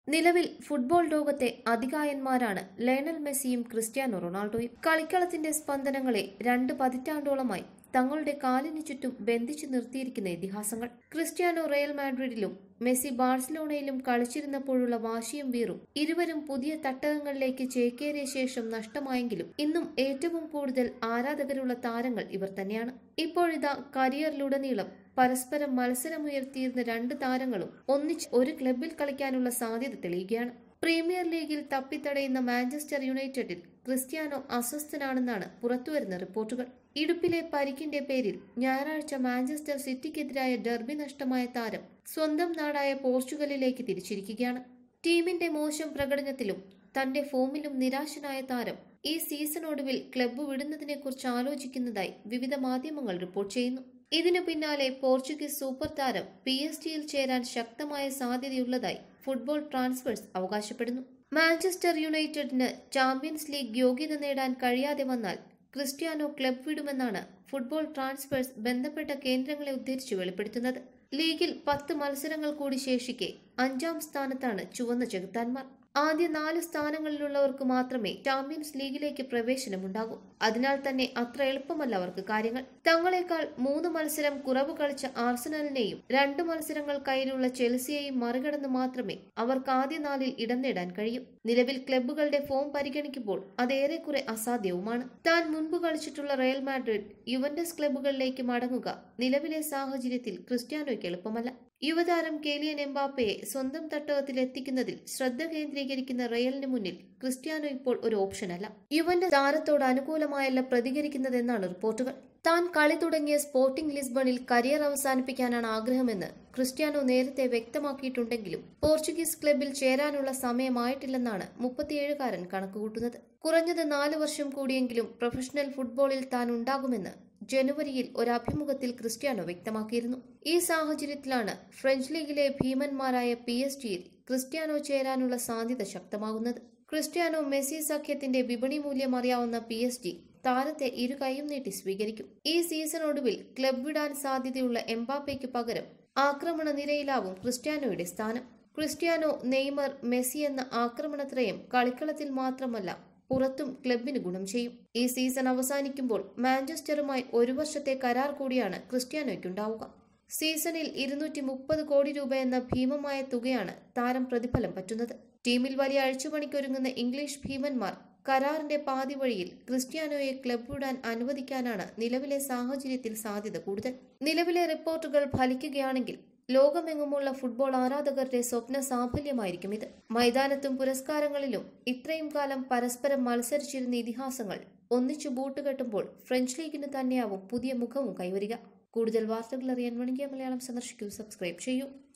നിലവിൽ ഫുട്ബോൾ ലോകത്തെ അതികായന്മാരാണ് ലയണൽ മെസ്സിയും ക്രിസ്ത്യാനോ റൊണാൾഡോയും കളിക്കളത്തിന്റെ സ്പന്ദനങ്ങളെ രണ്ട് പതിറ്റാണ്ടോളമായി തങ്ങളുടെ കാലിനു ചുറ്റും ബന്ധിച്ചു നിർത്തിയിരിക്കുന്ന ഇതിഹാസങ്ങൾ ക്രിസ്ത്യാനോ റയൽ മാഡ്രിഡിലും മെസ്സി ബാഴ്സലോണയിലും കളിച്ചിരുന്നപ്പോഴുള്ള വാശിയും വീറും ഇരുവരും പുതിയ തട്ടകങ്ങളിലേക്ക് ചേക്കേറിയ ശേഷം നഷ്ടമായെങ്കിലും ഇന്നും ഏറ്റവും കൂടുതൽ ആരാധകരുള്ള താരങ്ങൾ ഇവർ തന്നെയാണ് ഇപ്പോഴിതാ കരിയറിലുടനീളം പരസ്പരം മത്സരമുയർത്തിയിരുന്ന രണ്ട് താരങ്ങളും ഒന്നിച്ച് ഒരു ക്ലബിൽ കളിക്കാനുള്ള സാധ്യത തെളിയുകയാണ് പ്രീമിയർ ലീഗിൽ തപ്പിത്തടയുന്ന മാഞ്ചസ്റ്റർ യുണൈറ്റഡിൽ ക്രിസ്ത്യാനോ അസ്വസ്ഥനാണെന്നാണ് പുറത്തുവരുന്ന റിപ്പോർട്ടുകൾ ഇടുപ്പിലെ പരിക്കിന്റെ പേരിൽ ഞായറാഴ്ച മാഞ്ചസ്റ്റർ സിറ്റിക്കെതിരായ ഡെർബി നഷ്ടമായ താരം സ്വന്തം നാടായ പോർച്ചുഗലിലേക്ക് തിരിച്ചിരിക്കുകയാണ് ടീമിന്റെ മോശം പ്രകടനത്തിലും തന്റെ ഫോമിലും നിരാശനായ താരം ഈ സീസൺ ഒടുവിൽ ക്ലബ്ബ് വിടുന്നതിനെക്കുറിച്ച് ആലോചിക്കുന്നതായി വിവിധ മാധ്യമങ്ങൾ റിപ്പോർട്ട് ചെയ്യുന്നു ഇതിനു പിന്നാലെ പോർച്ചുഗീസ് സൂപ്പർ താരം പി എസ് ടിയിൽ ചേരാൻ ശക്തമായ സാധ്യതയുള്ളതായി ഫുട്ബോൾ ട്രാൻസ്ഫേഴ്സ് അവകാശപ്പെടുന്നു മാഞ്ചസ്റ്റർ യുണൈറ്റഡിന് ചാമ്പ്യൻസ് ലീഗ് യോഗ്യത നേടാൻ കഴിയാതെ വന്നാൽ ക്രിസ്ത്യാനോ ക്ലബ് വിടുമെന്നാണ് ഫുട്ബോൾ ട്രാൻസ്ഫേഴ്സ് ബന്ധപ്പെട്ട കേന്ദ്രങ്ങളെ ഉദ്ധരിച്ച് വെളിപ്പെടുത്തുന്നത് ലീഗിൽ പത്ത് മത്സരങ്ങൾ കൂടി ശേഷിക്കെ അഞ്ചാം സ്ഥാനത്താണ് ചുവന്ന ചെകുത്താന്മാർ ആദ്യ നാല് സ്ഥാനങ്ങളിലുള്ളവർക്ക് മാത്രമേ ചാമ്പ്യൻസ് ലീഗിലേക്ക് പ്രവേശനമുണ്ടാകൂ അതിനാൽ തന്നെ അത്ര എളുപ്പമല്ല അവർക്ക് കാര്യങ്ങൾ തങ്ങളെക്കാൾ മൂന്ന് മത്സരം കുറവ് കളിച്ച ആർസണലിനെയും രണ്ട് മത്സരങ്ങൾ കയ്യിലുള്ള ചെൽസിയെയും മറികടന്ന് മാത്രമേ അവർക്ക് ആദ്യ നാലിൽ ഇടം നേടാൻ കഴിയൂ നിലവിൽ ക്ലബ്ബുകളുടെ ഫോം പരിഗണിക്കുമ്പോൾ അതേറെക്കുറെ അസാധ്യവുമാണ് താൻ മുൻപ് കളിച്ചിട്ടുള്ള റയൽ മാഡ്രിഡ് യുവന്റസ് ക്ലബ്ബുകളിലേക്ക് മടങ്ങുക നിലവിലെ സാഹചര്യത്തിൽ ക്രിസ്ത്യാനോയ്ക്ക് എളുപ്പമല്ല യുവതാരം കേലിയൻ എംബാപ്പയെ സ്വന്തം തട്ടകത്തിൽ എത്തിക്കുന്നതിൽ ശ്രദ്ധ കേന്ദ്രീകരിക്കുന്ന റയലിന് മുന്നിൽ ക്രിസ്ത്യാനോ ഇപ്പോൾ ഒരു ഓപ്ഷനല്ല യുവന്റെ താരത്തോട് അനുകൂലമായല്ല പ്രതികരിക്കുന്നതെന്നാണ് റിപ്പോർട്ടുകൾ താൻ കളി തുടങ്ങിയ സ്പോർട്ടിംഗ് ലിസ്ബണിൽ കരിയർ അവസാനിപ്പിക്കാനാണ് ആഗ്രഹമെന്ന് ക്രിസ്ത്യാനോ നേരത്തെ വ്യക്തമാക്കിയിട്ടുണ്ടെങ്കിലും പോർച്ചുഗീസ് ക്ലബിൽ ചേരാനുള്ള സമയമായിട്ടില്ലെന്നാണ് മുപ്പത്തിയേഴുകാരൻ കണക്കുകൂട്ടുന്നത് കുറഞ്ഞത് നാല് വർഷം കൂടിയെങ്കിലും പ്രൊഫഷണൽ ഫുട്ബോളിൽ താൻ ഉണ്ടാകുമെന്ന് ജനുവരിയിൽ ഒരു അഭിമുഖത്തിൽ ക്രിസ്ത്യാനോ വ്യക്തമാക്കിയിരുന്നു ഈ സാഹചര്യത്തിലാണ് ഫ്രഞ്ച് ലീഗിലെ ഭീമന്മാരായ പി എസ് ജിയിൽ ക്രിസ്ത്യാനോ ചേരാനുള്ള സാധ്യത ശക്തമാകുന്നത് ക്രിസ്ത്യാനോ മെസ്സി സഖ്യത്തിന്റെ വിപണി മൂല്യം അറിയാവുന്ന പി എസ് ജി താരത്തെ ഇരു കൈയും നീട്ടി സ്വീകരിക്കും ഈ സീസൺ ഒടുവിൽ ക്ലബ് വിടാൻ സാധ്യതയുള്ള എംബാപ്പയ്ക്ക് പകരം ആക്രമണ നിരയിലാവും ക്രിസ്ത്യാനോയുടെ സ്ഥാനം ക്രിസ്ത്യാനോ നെയ്മർ മെസ്സി എന്ന ആക്രമണത്രയം കളിക്കളത്തിൽ മാത്രമല്ല പുറത്തും ക്ലബിന് ഗുണം ചെയ്യും ഈ സീസൺ അവസാനിക്കുമ്പോൾ മാഞ്ചസ്റ്ററുമായി ഒരു വർഷത്തെ കരാർ കൂടിയാണ് ക്രിസ്ത്യാനോയ്ക്കുണ്ടാവുക സീസണിൽ ഇരുന്നൂറ്റി മുപ്പത് കോടി രൂപ എന്ന ഭീമമായ തുകയാണ് താരം പ്രതിഫലം പറ്റുന്നത് ടീമിൽ വലിയ അഴിച്ചുപണിക്കൊരുങ്ങുന്ന ഇംഗ്ലീഷ് ഭീമന്മാർ കരാറിന്റെ പാതി വഴിയിൽ ക്രിസ്ത്യാനോയെ ക്ലബ് വിടാൻ അനുവദിക്കാനാണ് നിലവിലെ സാഹചര്യത്തിൽ സാധ്യത കൂടുതൽ നിലവിലെ റിപ്പോർട്ടുകൾ ഫലിക്കുകയാണെങ്കിൽ ലോകമെങ്ങുമുള്ള ഫുട്ബോൾ ആരാധകരുടെ സ്വപ്ന സാഫല്യമായിരിക്കും ഇത് മൈതാനത്തും പുരസ്കാരങ്ങളിലും ഇത്രയും കാലം പരസ്പരം മത്സരിച്ചിരുന്ന ഇതിഹാസങ്ങൾ ഒന്നിച്ചു ബൂട്ടുകെട്ടുമ്പോൾ ഫ്രഞ്ച് ലീഗിന് തന്നെയാവും പുതിയ മുഖവും കൈവരിക കൂടുതൽ വാർത്തകൾ അറിയാൻ വണികിയ മലയാളം സന്ദർശിക്കൂ സബ്സ്ക്രൈബ് ചെയ്യൂ